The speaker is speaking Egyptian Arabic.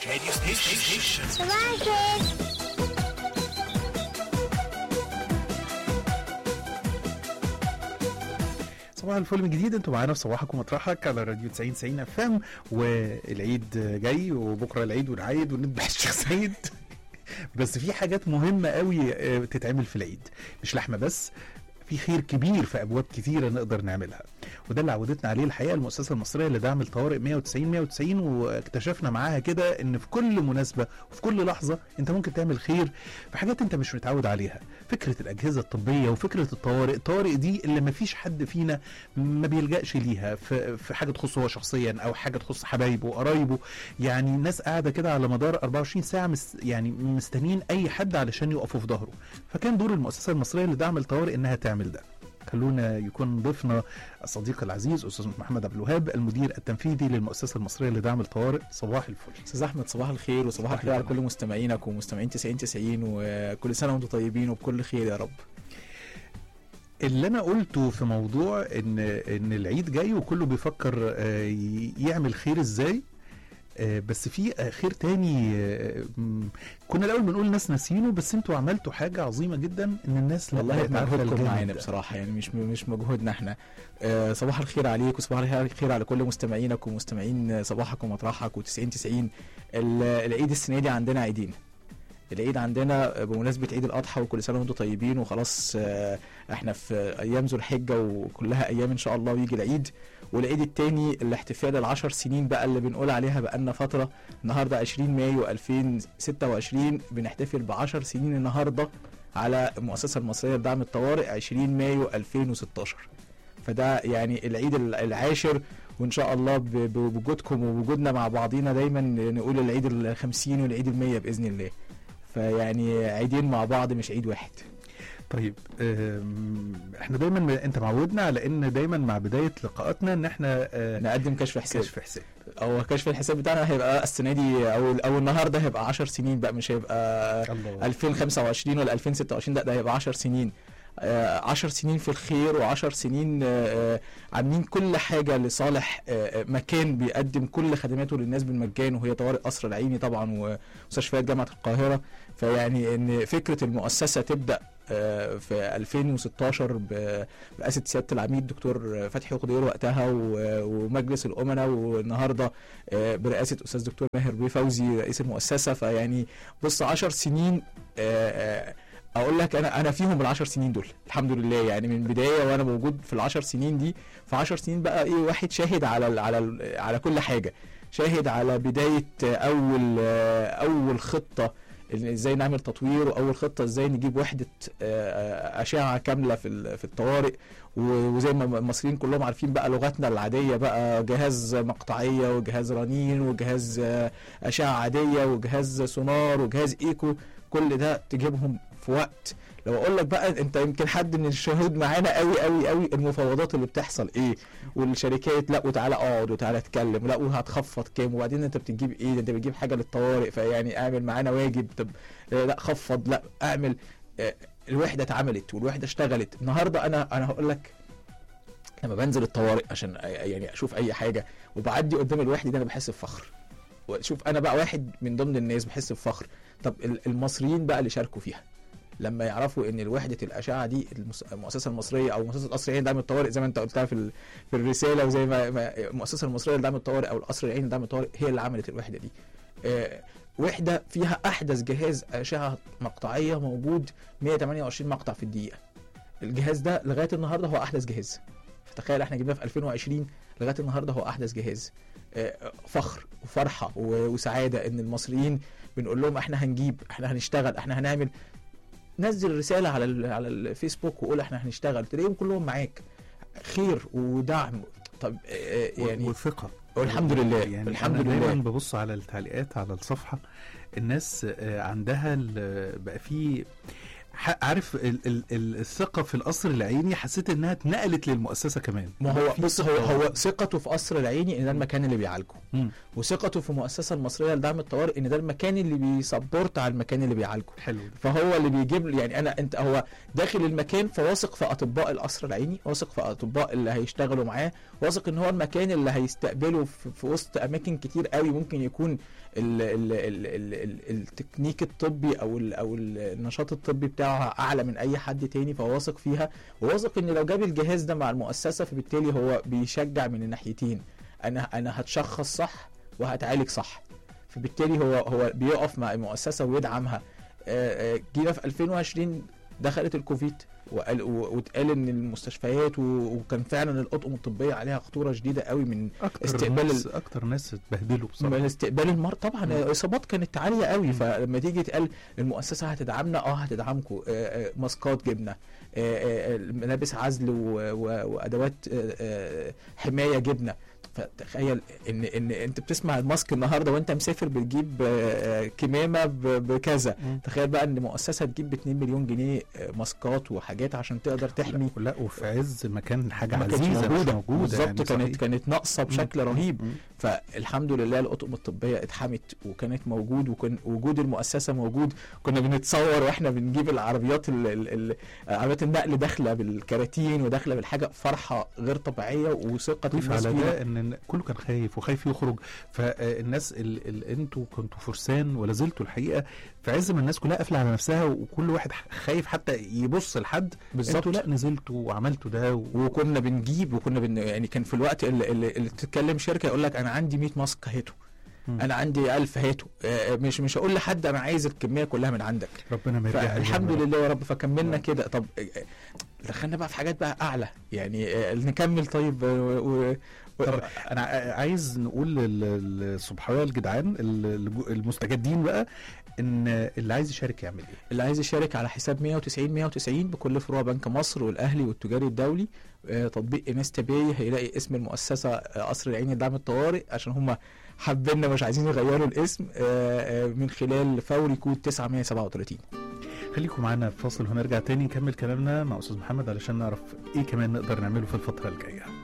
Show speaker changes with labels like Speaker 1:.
Speaker 1: radio station.
Speaker 2: صباح الخير
Speaker 3: صباح الفل من جديد انتوا معانا في صباحكم مطرحك على راديو 90 90 اف ام والعيد جاي وبكره العيد ونعيد ونذبح الشيخ سعيد بس في حاجات مهمه قوي اه، تتعمل في العيد مش لحمه بس في خير كبير في ابواب كتيره نقدر نعملها وده اللي عودتنا عليه الحقيقه المؤسسه المصريه لدعم الطوارئ 190 190 واكتشفنا معاها كده ان في كل مناسبه وفي كل لحظه انت ممكن تعمل خير في حاجات انت مش متعود عليها فكره الاجهزه الطبيه وفكره الطوارئ الطوارئ دي اللي ما فيش حد فينا ما بيلجاش ليها في, في حاجه تخصه هو شخصيا او حاجه تخص حبايبه وقرايبه يعني الناس قاعده كده على مدار 24 ساعه مس يعني مستنيين اي حد علشان يقفوا في ظهره فكان دور المؤسسه المصريه لدعم الطوارئ انها تعمل ده خلونا يكون ضيفنا الصديق العزيز استاذ محمد عبد الوهاب المدير التنفيذي للمؤسسه المصريه لدعم الطوارئ صباح الفل
Speaker 4: استاذ احمد صباح الخير وصباح
Speaker 3: صباح
Speaker 4: الخير على
Speaker 3: الجمال.
Speaker 4: كل مستمعينك ومستمعين 90 90 وكل سنه وانتم طيبين وبكل خير يا رب
Speaker 3: اللي انا قلته في موضوع ان ان العيد جاي وكله بيفكر آه، ي- يعمل خير ازاي آه، بس في آه، خير تاني آه، م- كنا الاول بنقول الناس ناسينه بس انتوا عملتوا حاجه عظيمه جدا ان الناس لا
Speaker 4: والله
Speaker 3: بقت عارفة
Speaker 4: مجهودكم
Speaker 3: الجانب
Speaker 4: معانا
Speaker 3: ده.
Speaker 4: بصراحه يعني مش مش مجهودنا احنا آه، صباح الخير عليك وصباح الخير على كل مستمعينك ومستمعين صباحك ومطرحك و90 90 ال- العيد السنه دي عندنا عيدين العيد عندنا بمناسبة عيد الأضحى وكل سنة وأنتم طيبين وخلاص آه، احنا في أيام ذو الحجة وكلها أيام إن شاء الله ويجي العيد والعيد التاني الاحتفال العشر سنين بقى اللي بنقول عليها بقالنا فترة النهاردة 20 مايو 2026 بنحتفل ب 10 سنين النهاردة على المؤسسة المصرية لدعم الطوارئ 20 مايو 2016 فده يعني العيد العاشر وان شاء الله ب- ب- بوجودكم ووجودنا مع بعضينا دايما نقول العيد ال 50 والعيد ال 100 باذن الله فيعني عيدين مع بعض مش عيد واحد
Speaker 3: طيب آم، احنا دايما انت معودنا على ان دايما مع بدايه لقاءاتنا ان احنا آه،
Speaker 4: نقدم كشف حساب
Speaker 3: كشف حساب
Speaker 4: او كشف الحساب بتاعنا هيبقى السنه دي او او النهارده هيبقى 10 سنين بقى مش هيبقى
Speaker 3: الله
Speaker 4: 2025 ولا 2026 لا ده هيبقى 10 سنين آه، 10 سنين في الخير و10 سنين آه، آه، عاملين كل حاجة لصالح آه، آه، مكان بيقدم كل خدماته للناس بالمجان وهي طوارئ قصر العيني طبعا ومستشفيات جامعة القاهرة فيعني ان فكرة المؤسسة تبدأ آه، في 2016 ب- برئاسة سيادة العميد دكتور فتحي قدير وقتها و- ومجلس الأمناء والنهاردة آه، برئاسة أستاذ دكتور ماهر بيه فوزي رئيس المؤسسة فيعني بص 10 سنين آه، آه، اقول لك انا انا فيهم العشر سنين دول الحمد لله يعني من بدايه وانا موجود في العشر سنين دي في 10 سنين بقى ايه واحد شاهد على ال على ال على كل حاجه شاهد على بدايه اول اول خطه إن ازاي نعمل تطوير واول خطه ازاي نجيب وحده آه، اشعه كامله في ال- في الطوارئ و- وزي ما المصريين كلهم عارفين بقى لغتنا العاديه بقى جهاز مقطعيه وجهاز رنين وجهاز آه، اشعه عاديه وجهاز سونار وجهاز ايكو كل ده تجيبهم في وقت لو اقول لك بقى انت يمكن حد من الشهود معانا قوي قوي قوي المفاوضات اللي بتحصل ايه والشركات لا وتعالى اقعد وتعالى اتكلم لا وهتخفض كام وبعدين انت بتجيب ايه ده انت بتجيب حاجه للطوارئ فيعني اعمل معانا واجب طب آه، لا خفض لا اعمل آه، الوحده اتعملت والوحده اشتغلت النهارده انا انا هقول لك لما بنزل الطوارئ عشان آه، يعني اشوف اي حاجه وبعدي قدام الوحده دي انا بحس بفخر وشوف انا بقى واحد من ضمن الناس بحس بفخر طب ال- المصريين بقى اللي شاركوا فيها لما يعرفوا ان الوحده الاشعه دي المس- المؤسسه المصريه او مؤسسه القصر العيني لدعم الطوارئ زي ما انت قلتها في ال- في الرساله وزي ما ما المؤسسه المصريه لدعم الطوارئ او القصر العيني لدعم الطوارئ هي اللي عملت الوحده دي آه، وحده فيها احدث جهاز اشعه مقطعيه موجود 128 مقطع في الدقيقه الجهاز ده لغايه النهارده هو احدث جهاز فتخيل احنا جبناه في 2020 لغايه النهارده هو احدث جهاز آه، فخر وفرحه و- وسعاده ان المصريين بنقول لهم احنا هنجيب احنا هنشتغل احنا هنعمل نزل رساله على ال- على الفيسبوك وقول احنا هنشتغل تلاقيهم كلهم معاك خير ودعم طب آه، آه، يعني
Speaker 3: وثقه
Speaker 4: والحمد لله
Speaker 3: يعني
Speaker 4: الحمد
Speaker 3: أنا دايما
Speaker 4: لله
Speaker 3: ببص على التعليقات على الصفحه الناس آه، عندها ال- بقى في ح- عارف ال ال ال الثقه في القصر العيني حسيت انها اتنقلت للمؤسسه كمان
Speaker 4: ما هو
Speaker 3: في
Speaker 4: بص هو
Speaker 3: ثقة.
Speaker 4: هو ثقته في قصر العيني ان ده المكان اللي بيعالجه
Speaker 3: مم.
Speaker 4: وثقته في المؤسسه المصريه لدعم الطوارئ ان ده المكان اللي بيسبورت على المكان اللي بيعالجه
Speaker 3: حلو ده.
Speaker 4: فهو اللي بيجيب له- يعني انا انت هو داخل المكان فواثق في اطباء القصر العيني واثق في اطباء اللي هيشتغلوا معاه واثق ان هو المكان اللي هيستقبله في, في وسط اماكن كتير قوي ممكن يكون ال ال ال ال ال التكنيك الطبي او ال او ال- النشاط الطبي بتاعه اعلى من اي حد تاني فهو واثق فيها وواثق ان لو جاب الجهاز ده مع المؤسسه فبالتالي هو بيشجع من الناحيتين انا انا هتشخص صح وهتعالج صح فبالتالي هو هو بيقف مع المؤسسه ويدعمها آه، آه، جينا في 2020 دخلت الكوفيد وقال و- واتقال ان المستشفيات و- وكان فعلا الاطقم الطبيه عليها خطوره شديده قوي من
Speaker 3: اكتر
Speaker 4: استقبال
Speaker 3: ناس اكتر ناس اتبهدلوا بصراحه
Speaker 4: من استقبال المرض طبعا
Speaker 3: مم.
Speaker 4: الاصابات كانت عاليه قوي
Speaker 3: مم.
Speaker 4: فلما تيجي تقال المؤسسه هتدعمنا اه هتدعمكم ماسكات جبنا آه، آه، ملابس عزل و- و- وادوات آه، آه، حمايه جبنا فتخيل ان ان انت بتسمع الماسك النهارده وانت مسافر بتجيب آه، آه، كمامه ب- بكذا
Speaker 3: مم.
Speaker 4: تخيل بقى ان مؤسسه تجيب ب 2 مليون جنيه آه، ماسكات وحاجات عشان تقدر تحمي
Speaker 3: لا, لا وفي عز مكان حاجه
Speaker 4: ما كانتش
Speaker 3: عزيزه مش
Speaker 4: موجوده
Speaker 3: موجوده
Speaker 4: بالظبط
Speaker 3: يعني
Speaker 4: كانت
Speaker 3: صحيح.
Speaker 4: كانت ناقصه بشكل
Speaker 3: مم.
Speaker 4: رهيب
Speaker 3: مم.
Speaker 4: فالحمد لله الاطقم الطبيه اتحمت وكانت موجود وكان وجود المؤسسه موجود كنا بنتصور واحنا بنجيب العربيات ال ال ال عربيات النقل داخله بالكراتين وداخله بالحاجه فرحه غير طبيعيه وثقه
Speaker 3: ضيف
Speaker 4: الناس
Speaker 3: على
Speaker 4: فينا
Speaker 3: ده ان إن كله كان خايف وخايف يخرج فالناس ال- ال- انتوا كنتوا فرسان ولا زلتوا الحقيقه في عز ما الناس كلها قافله على نفسها وكل واحد خايف حتى يبص لحد
Speaker 4: بالظبط
Speaker 3: انتوا لا نزلتوا وعملتوا ده و...
Speaker 4: وكنا بنجيب وكنا بن يعني كان في الوقت اللي, اللي, اللي تتكلم شركه يقول لك انا عندي 100 ماسك هاتوا
Speaker 3: مم.
Speaker 4: انا عندي 1000 هاتوا آه، مش مش هقول لحد انا عايز الكميه كلها من عندك
Speaker 3: ربنا ما يرجعها
Speaker 4: فالحمد
Speaker 3: لنا.
Speaker 4: لله يا رب فكملنا
Speaker 3: نعم.
Speaker 4: كده طب آه، دخلنا بقى في حاجات بقى اعلى يعني آه، نكمل طيب آه، و... و...
Speaker 3: طب انا ع- عايز نقول لل- للصبحويه الجدعان ال- الج- المستجدين بقى ان اللي عايز يشارك يعمل ايه
Speaker 4: اللي عايز يشارك على حساب 190 190 بكل فروع بنك مصر والاهلي والتجاري الدولي آه، تطبيق انستا باي هيلاقي اسم المؤسسه آه، قصر العيني لدعم الطوارئ عشان هم حابيننا مش عايزين يغيروا الاسم آه، آه، من خلال فوري كود 937
Speaker 3: خليكم معانا في فاصل وهنرجع تاني نكمل كلامنا مع استاذ محمد علشان نعرف ايه كمان نقدر نعمله في الفتره الجايه